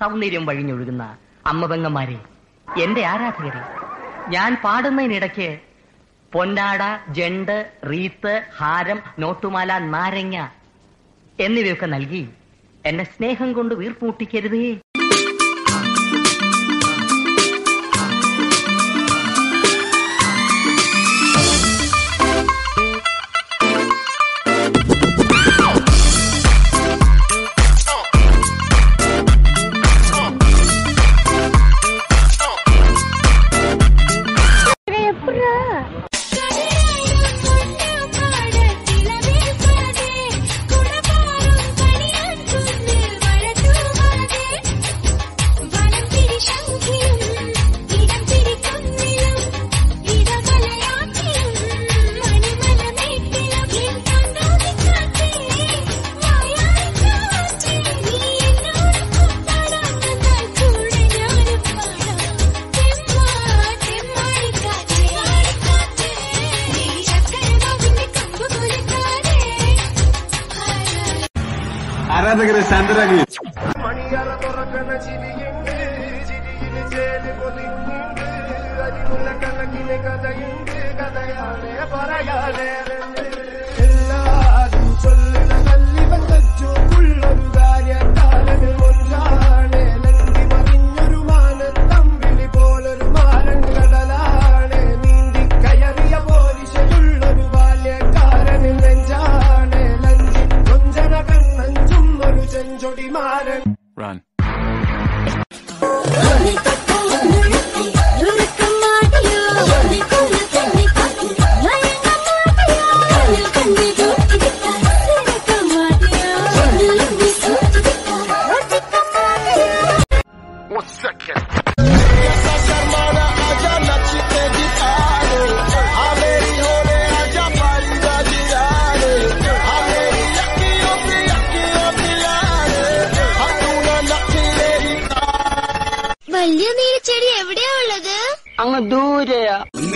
സൗന്ദര്യം വഴിഞ്ഞൊഴുകുന്ന അമ്മപെങ്ങന്മാരെ എന്റെ ആരാധകരെ ഞാൻ പാടുന്നതിനിടയ്ക്ക് പൊന്നാട ജണ്ട് റീത്ത് ഹാരം നോട്ടുമാല നാരങ്ങ എന്നിവയൊക്കെ നൽകി എന്നെ സ്നേഹം കൊണ്ട് വീർപ്പൂട്ടിക്കരുതേ ആരാധകരെ ശാന്തരാഗി മണിയറ തുറക്കണ ചിരിയുണ്ട് ചിരിയിൽ ചേല് കൊതിഞ്ഞുണ്ട് അരിമുല്ല കണക്കിന് കഥയുണ്ട് കഥയാണേ പറയാനേറുണ്ട് എല്ലാരും ചൊല്ലണ കല്ലിവൻ കച്ചോക്കുള്ളൊരു കാര്യക്കാരന് ഒന്നാണ് ലങ്കി മറിഞ്ഞൊരു മാനത്തമ്പിളി പോലൊരു മാരൻ കടലാണ് നീന്തി കയറിയ പോലിശയുള്ളൊരു ബാല്യക്കാരന് നെഞ്ചാണ് ലഞ്ചി കൊഞ്ചന കണ്ണഞ്ചും ഒരു ചെഞ്ചൊടി മാരൻ റൺ വലിയ നീലച്ചെടി എവിടെയാ ഉള്ളത് അങ്ങ് ദൂരെയാ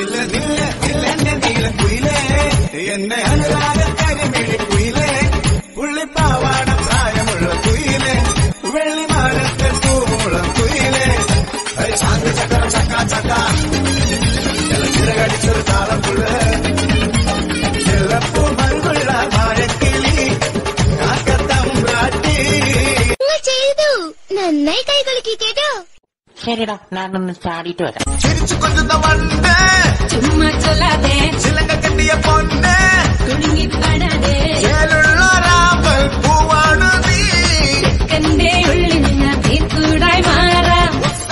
എന്നെ അനുരാഗക്കരിമിഴി കുയിലേ പുള്ളിപ്പാവാട പ്രായമുള്ള കുയിലേ വെള്ളിമാരത്തെ പൂമുളം കുയിലേ ചാന്ത ചക്ര ചക്ക ചക്ക ചിറകടിച്ചൊരു താളപ്പുള്ള ചെല്ലപ്പൂ മറുകുള്ള വാഴക്കിളി കാക്കത്തമ്പ്രാട്ടി നിങ്ങൾ ചെയ്തു നന്നായി കൈ കളിക്കി കേട്ടോ ശരിടാ ഞാനൊന്ന് ചാടിയിട്ട് വരാം ചിരിച്ചു കൊല്ലുന്ന വണ്ട് ചുമ്മാ ചൊല്ലാതെ ചിലങ്ക കെട്ടിയ പൊന്ന് കുടുങ്ങിപ്പാടാതെ ചേലുള്ള രാമ്പൽ പൂവാണ് നീ കന്റെ ഉള്ളിൽ നിന്ന് തീർക്കൂടായി മാറാം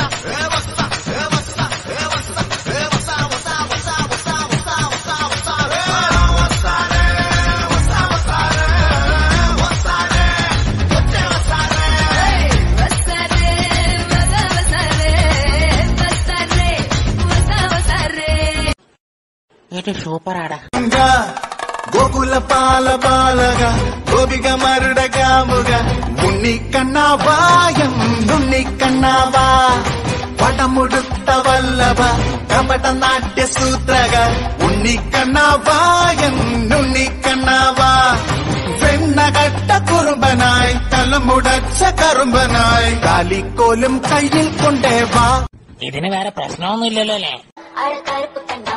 ഇത് സൂപ്പറാടാ గోకుల పాల బాలగా గోపిక మరుడ కాముగ ఉన్ని కన్నావాయం నున్ని కన్నావా పటముడుత వల్లభ కపట నాట్య సూత్రగ ఉన్ని కన్నావాయం నున్ని కన్నాവാ വെണ്ണകട്ട കുറുമ്പനായി തലമുടച്ച കറുമ്പനായി കാലിക്കോലും കയ്യിൽ കൊണ്ടേ വാ ഇതിന് വേറെ പ്രശ്നമൊന്നുമില്ലല്ലോ അല്ലേ കറുപ്പ് കണ്ട